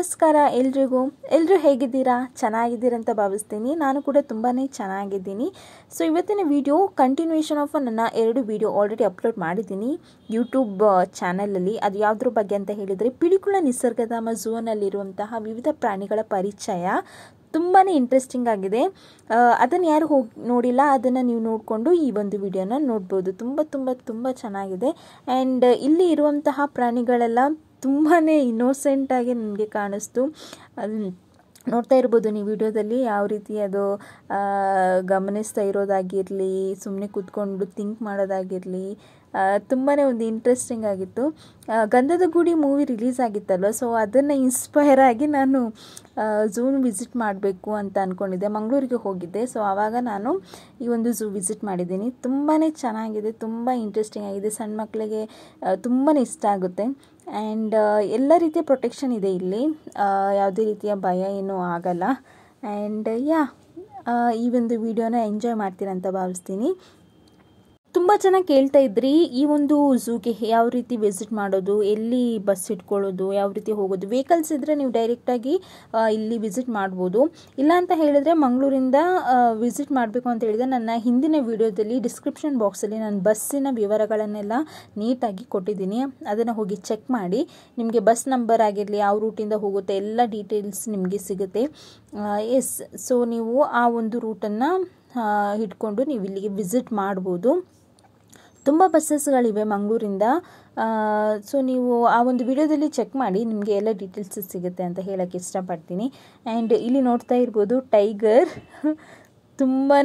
ನಮಸ್ಕಾರ ಎಲ್ರಿಗೂ ಎಲ್ಲರೂ ಹೇಗಿದ್ದೀರಾ ಚೆನ್ನಾಗಿದ್ದೀರಂತ ಭಾವಿಸ್ತೀನಿ ನಾನು ಕೂಡ ತುಂಬಾ ಚೆನ್ನಾಗಿದ್ದೀನಿ ಸೊ ಇವತ್ತಿನ ವಿಡಿಯೋ ಕಂಟಿನ್ಯೂಷನ್ ಆಫ್ ನನ್ನ ಎರಡು ವಿಡಿಯೋ ಆಲ್ರೆಡಿ ಅಪ್ಲೋಡ್ ಮಾಡಿದ್ದೀನಿ ಯೂಟ್ಯೂಬ್ ಚಾನಲಲ್ಲಿ ಅದು ಯಾವುದ್ರ ಬಗ್ಗೆ ಅಂತ ಹೇಳಿದರೆ ಪಿಲಿಕುಳ ನಿಸರ್ಗಧಾಮ ಝೂನಲ್ಲಿರುವಂತಹ ವಿವಿಧ ಪ್ರಾಣಿಗಳ ಪರಿಚಯ ತುಂಬಾ ಇಂಟ್ರೆಸ್ಟಿಂಗ್ ಆಗಿದೆ ಅದನ್ನು ಯಾರು ಹೋಗಿ ನೋಡಿಲ್ಲ ಅದನ್ನು ನೀವು ನೋಡಿಕೊಂಡು ಈ ಒಂದು ವಿಡಿಯೋನ ನೋಡ್ಬೋದು ತುಂಬ ತುಂಬ ತುಂಬ ಚೆನ್ನಾಗಿದೆ ಆ್ಯಂಡ್ ಇಲ್ಲಿ ಇರುವಂತಹ ಪ್ರಾಣಿಗಳೆಲ್ಲ ತುಂಬಾ ಇನ್ನೋಸೆಂಟಾಗಿ ನನಗೆ ಕಾಣಿಸ್ತು ನೋಡ್ತಾ ಇರ್ಬೋದು ನೀವು ವಿಡಿಯೋದಲ್ಲಿ ಯಾವ ರೀತಿ ಅದು ಗಮನಿಸ್ತಾ ಇರೋದಾಗಿರಲಿ ಸುಮ್ಮನೆ ಕೂತ್ಕೊಂಡು ಥಿಂಕ್ ಮಾಡೋದಾಗಿರಲಿ ತುಂಬಾ ಒಂದು ಇಂಟ್ರೆಸ್ಟಿಂಗ್ ಆಗಿತ್ತು ಗಂಧದ ಗುಡಿ ಮೂವಿ ರಿಲೀಸ್ ಆಗಿತ್ತಲ್ವ ಸೊ ಅದನ್ನು ಇನ್ಸ್ಪೈರ್ ಆಗಿ ನಾನು ಝೂನ್ ವಿಸಿಟ್ ಮಾಡಬೇಕು ಅಂತ ಅಂದ್ಕೊಂಡಿದ್ದೆ ಮಂಗಳೂರಿಗೆ ಹೋಗಿದ್ದೆ ಸೊ ಆವಾಗ ನಾನು ಈ ಒಂದು ಝೂ ವಿಸಿಟ್ ಮಾಡಿದ್ದೀನಿ ತುಂಬಾ ಚೆನ್ನಾಗಿದೆ ತುಂಬ ಇಂಟ್ರೆಸ್ಟಿಂಗ್ ಆಗಿದೆ ಸಣ್ಣ ಮಕ್ಕಳಿಗೆ ತುಂಬಾ ಇಷ್ಟ ಆಗುತ್ತೆ ಆ್ಯಂಡ್ ಎಲ್ಲ ರೀತಿಯ ಪ್ರೊಟೆಕ್ಷನ್ ಇದೆ ಇಲ್ಲಿ ಯಾವುದೇ ರೀತಿಯ ಭಯ ಏನೂ ಆಗಲ್ಲ ಆ್ಯಂಡ್ ಯಾ ಈ ಒಂದು ವಿಡಿಯೋನ ಎಂಜಾಯ್ ಮಾಡ್ತೀರಂತ ಭಾವಿಸ್ತೀನಿ ತುಂಬ ಚೆನ್ನಾಗಿ ಕೇಳ್ತಾ ಇದ್ರಿ ಈ ಒಂದು ಝೂಗೆ ಯಾವ ರೀತಿ ವಿಸಿಟ್ ಮಾಡೋದು ಎಲ್ಲಿ ಬಸ್ ಇಟ್ಕೊಳ್ಳೋದು ಯಾವ ರೀತಿ ಹೋಗೋದು ವೆಹಿಕಲ್ಸ್ ಇದ್ದರೆ ನೀವು ಡೈರೆಕ್ಟಾಗಿ ಇಲ್ಲಿ ವಿಸಿಟ್ ಮಾಡ್ಬೋದು ಇಲ್ಲ ಅಂತ ಹೇಳಿದ್ರೆ ಮಂಗಳೂರಿಂದ ವಿಸಿಟ್ ಮಾಡಬೇಕು ಅಂತ ಹೇಳಿದ್ರೆ ನನ್ನ ಹಿಂದಿನ ವಿಡಿಯೋದಲ್ಲಿ ಡಿಸ್ಕ್ರಿಪ್ಷನ್ ಬಾಕ್ಸಲ್ಲಿ ನಾನು ಬಸ್ಸಿನ ವಿವರಗಳನ್ನೆಲ್ಲ ನೀಟಾಗಿ ಕೊಟ್ಟಿದ್ದೀನಿ ಅದನ್ನು ಹೋಗಿ ಚೆಕ್ ಮಾಡಿ ನಿಮಗೆ ಬಸ್ ನಂಬರ್ ಆಗಿರಲಿ ಯಾವ ರೂಟಿಂದ ಹೋಗುತ್ತೆ ಎಲ್ಲ ಡೀಟೇಲ್ಸ್ ನಿಮಗೆ ಸಿಗುತ್ತೆ ಎಸ್ ಸೊ ನೀವು ಆ ಒಂದು ರೂಟನ್ನು ಇಟ್ಕೊಂಡು ನೀವು ಇಲ್ಲಿಗೆ ವಿಸಿಟ್ ಮಾಡ್ಬೋದು ತುಂಬ ಬಸ್ಸಸ್ಗಳಿವೆ ಮಂಗಳೂರಿಂದ ಸೊ ನೀವು ಆ ಒಂದು ವಿಡಿಯೋದಲ್ಲಿ ಚೆಕ್ ಮಾಡಿ ನಿಮಗೆ ಎಲ್ಲ ಡೀಟೇಲ್ಸ್ ಸಿಗುತ್ತೆ ಅಂತ ಹೇಳೋಕ್ಕೆ ಇಷ್ಟಪಡ್ತೀನಿ ಆ್ಯಂಡ್ ಇಲ್ಲಿ ನೋಡ್ತಾ ಇರ್ಬೋದು ಟೈಗರ್ ತುಂಬಾ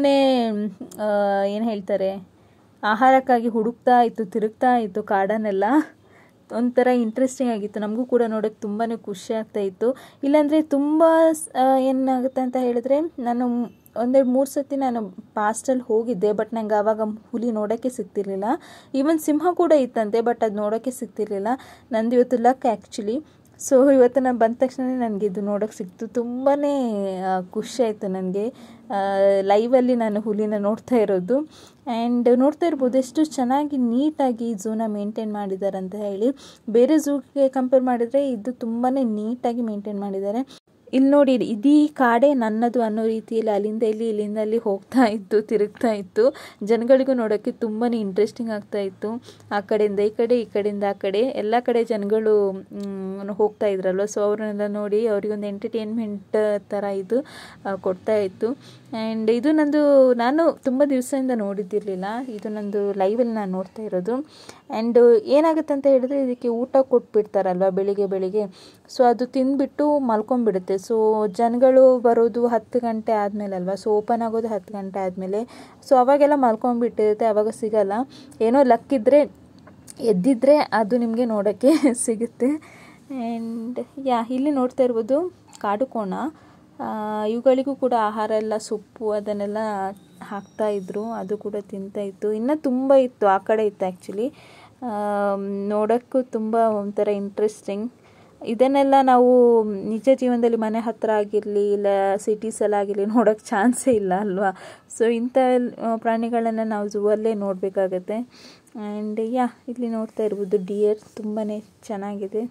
ಏನು ಹೇಳ್ತಾರೆ ಆಹಾರಕ್ಕಾಗಿ ಹುಡುಕ್ತಾ ಇತ್ತು ತಿರುಗ್ತಾ ಇತ್ತು ಕಾಡನ್ನೆಲ್ಲ ಒಂಥರ ಇಂಟ್ರೆಸ್ಟಿಂಗ್ ಆಗಿತ್ತು ನಮಗೂ ಕೂಡ ನೋಡೋಕ್ಕೆ ತುಂಬಾ ಖುಷಿ ಆಗ್ತಾ ಇತ್ತು ಇಲ್ಲಾಂದರೆ ತುಂಬ ಏನಾಗುತ್ತೆ ಅಂತ ಹೇಳಿದ್ರೆ ನಾನು ಒಂದೆರಡು ಮೂರು ಸತಿ ನಾನು ಪಾಸ್ಟಲ್ಲಿ ಹೋಗಿದ್ದೆ ಬಟ್ ನಂಗೆ ಆವಾಗ ಹುಲಿ ನೋಡೋಕ್ಕೆ ಸಿಗ್ತಿರ್ಲಿಲ್ಲ ಈವನ್ ಸಿಂಹ ಕೂಡ ಇತ್ತಂತೆ ಬಟ್ ಅದು ನೋಡೋಕ್ಕೆ ಸಿಗ್ತಿರ್ಲಿಲ್ಲ ನಂದು ಇವತ್ತು ಲಕ್ ಆ್ಯಕ್ಚುಲಿ ಸೊ ಇವತ್ತು ನಾನು ಬಂದ ತಕ್ಷಣ ನನಗೆ ಇದು ನೋಡೋಕ್ಕೆ ಸಿಕ್ತು ತುಂಬಾ ಖುಷಿ ಆಯಿತು ನನಗೆ ಲೈವಲ್ಲಿ ನಾನು ಹುಲಿನ ನೋಡ್ತಾ ಇರೋದು ಆ್ಯಂಡ್ ನೋಡ್ತಾ ಇರ್ಬೋದು ಎಷ್ಟು ಚೆನ್ನಾಗಿ ನೀಟಾಗಿ ಝೂನ ಮೇಂಟೈನ್ ಮಾಡಿದ್ದಾರೆ ಅಂತ ಹೇಳಿ ಬೇರೆ ಝೂಗೆ ಕಂಪೇರ್ ಮಾಡಿದರೆ ಇದು ತುಂಬಾ ನೀಟಾಗಿ ಮೇಂಟೈನ್ ಮಾಡಿದ್ದಾರೆ ಇಲ್ಲಿ ನೋಡಿ ಇದೀ ಕಾಡೆ ನನ್ನದು ಅನ್ನೋ ರೀತಿಯಲ್ಲಿ ಅಲ್ಲಿಂದ ಇಲ್ಲಿ ಇಲ್ಲಿಂದ ಅಲ್ಲಿ ಹೋಗ್ತಾ ಇತ್ತು ತಿರುಗ್ತಾ ಇತ್ತು ಜನಗಳಿಗೂ ನೋಡೋಕ್ಕೆ ತುಂಬಾ ಇಂಟ್ರೆಸ್ಟಿಂಗ್ ಆಗ್ತಾ ಇತ್ತು ಆ ಕಡೆಯಿಂದ ಈ ಕಡೆ ಈ ಕಡೆಯಿಂದ ಆ ಕಡೆ ಎಲ್ಲ ಕಡೆ ಜನಗಳು ಹೋಗ್ತಾ ಇದ್ರಲ್ವ ಸೊ ಅವ್ರನ್ನೆಲ್ಲ ನೋಡಿ ಅವರಿಗೊಂದು ಎಂಟರ್ಟೈನ್ಮೆಂಟ್ ಥರ ಇದು ಕೊಡ್ತಾ ಇತ್ತು ಆ್ಯಂಡ್ ಇದು ನಂದು ನಾನು ತುಂಬ ದಿವಸದಿಂದ ನೋಡಿದ್ದಿರಲಿಲ್ಲ ಇದು ನಂದು ಲೈವಲ್ಲಿ ನಾನು ನೋಡ್ತಾ ಇರೋದು ಆ್ಯಂಡ್ ಏನಾಗುತ್ತೆ ಅಂತ ಹೇಳಿದ್ರೆ ಇದಕ್ಕೆ ಊಟ ಕೊಟ್ಬಿಡ್ತಾರಲ್ವ ಬೆಳಿಗ್ಗೆ ಬೆಳಿಗ್ಗೆ ಸೊ ಅದು ತಿಂದ್ಬಿಟ್ಟು ಮಲ್ಕೊಂಡ್ಬಿಡುತ್ತೆ ಸೊ ಜನಗಳು ಬರೋದು ಹತ್ತು ಗಂಟೆ ಆದಮೇಲೆ ಅಲ್ವಾ ಸೊ ಓಪನ್ ಆಗೋದು ಹತ್ತು ಗಂಟೆ ಆದಮೇಲೆ ಸೊ ಅವಾಗೆಲ್ಲ ಮಲ್ಕೊಂಡ್ಬಿಟ್ಟಿರುತ್ತೆ ಅವಾಗ ಸಿಗಲ್ಲ ಏನೋ ಲಕ್ಕಿದ್ರೆ ಎದ್ದಿದ್ರೆ ಅದು ನಿಮಗೆ ನೋಡೋಕ್ಕೆ ಸಿಗುತ್ತೆ ಆ್ಯಂಡ್ ಯಾ ಇಲ್ಲಿ ನೋಡ್ತಾ ಇರ್ಬೋದು ಕಾಡು ಕೋಣ ಇವುಗಳಿಗೂ ಕೂಡ ಆಹಾರ ಎಲ್ಲ ಸೊಪ್ಪು ಅದನ್ನೆಲ್ಲ ಹಾಕ್ತಾ ಇದ್ರು ಅದು ಕೂಡ ತಿಂತಾ ಇತ್ತು ಇನ್ನೂ ತುಂಬ ಇತ್ತು ಆ ಕಡೆ ಇತ್ತು ಆ್ಯಕ್ಚುಲಿ ನೋಡೋಕ್ಕೂ ತುಂಬ ಒಂಥರ ಇಂಟ್ರೆಸ್ಟಿಂಗ್ ಇದನ್ನೆಲ್ಲ ನಾವು ನಿಜ ಜೀವನದಲ್ಲಿ ಮನೆ ಹತ್ತಿರ ಆಗಿರಲಿ ಇಲ್ಲ ಸಿಟೀಸಲ್ಲಾಗಿರಲಿ ನೋಡೋಕ್ಕೆ ಚಾನ್ಸೇ ಇಲ್ಲ ಅಲ್ವಾ ಸೊ ಇಂಥ ಪ್ರಾಣಿಗಳನ್ನು ನಾವು ಝೂವಲ್ಲೇ ನೋಡಬೇಕಾಗತ್ತೆ ಆ್ಯಂಡ್ ಯಾ ಇಲ್ಲಿ ನೋಡ್ತಾ ಇರ್ಬೋದು ಡಿಯರ್ ತುಂಬಾ ಚೆನ್ನಾಗಿದೆ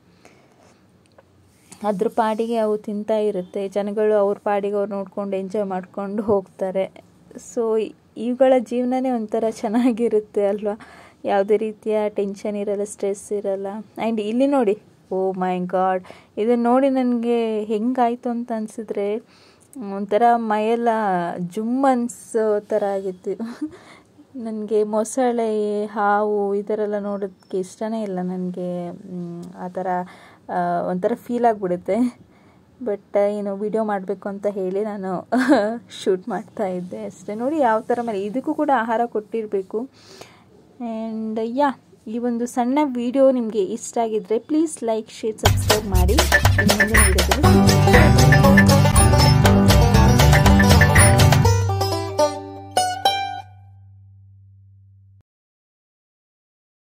ಅದ್ರ ಪಾಡಿಗೆ ಅವು ತಿಂತಾ ಇರುತ್ತೆ ಜನಗಳು ಅವ್ರ ಪಾಡಿಗೆ ಅವ್ರು ನೋಡ್ಕೊಂಡು ಎಂಜಾಯ್ ಮಾಡ್ಕೊಂಡು ಹೋಗ್ತಾರೆ ಸೊ ಇವುಗಳ ಜೀವನನೇ ಒಂಥರ ಚೆನ್ನಾಗಿರುತ್ತೆ ಅಲ್ವಾ ಯಾವುದೇ ರೀತಿಯ ಟೆನ್ಷನ್ ಇರಲ್ಲ ಸ್ಟ್ರೆಸ್ ಇರಲ್ಲ ಆ್ಯಂಡ್ ಇಲ್ಲಿ ನೋಡಿ ಓ ಮೈ ಗಾಡ್ ಇದನ್ನು ನೋಡಿ ನನಗೆ ಹೆಂಗಾಯಿತು ಅಂತ ಅನಿಸಿದ್ರೆ ಒಂಥರ ಮೈಯೆಲ್ಲ ಜುಮ್ ಅನ್ಸೋ ಥರ ಆಗಿತ್ತು ನನಗೆ ಮೊಸಳೆ ಹಾವು ಈ ಥರ ಎಲ್ಲ ನೋಡೋದಕ್ಕೆ ಇಷ್ಟನೇ ಇಲ್ಲ ನನಗೆ ಆ ಥರ ಒಂಥರ ಫೀಲ್ ಆಗಿಬಿಡುತ್ತೆ ಬಟ್ ಏನು ವಿಡಿಯೋ ಮಾಡಬೇಕು ಅಂತ ಹೇಳಿ ನಾನು ಶೂಟ್ ಮಾಡ್ತಾ ಇದ್ದೆ ಅಷ್ಟೇ ನೋಡಿ ಯಾವ ಥರ ಮೇಲೆ ಇದಕ್ಕೂ ಕೂಡ ಆಹಾರ ಕೊಟ್ಟಿರಬೇಕು ಆ್ಯಂಡ್ ಯಾ ಈ ಒಂದು ಸಣ್ಣ ವಿಡಿಯೋ ನಿಮಗೆ ಇಷ್ಟ ಆಗಿದ್ದರೆ ಪ್ಲೀಸ್ ಲೈಕ್ ಶೇರ್ ಸಬ್ಸ್ಕ್ರೈಬ್ ಮಾಡಿ ಮುಂದಿನ ವಿಡಿಯೋದಲ್ಲಿ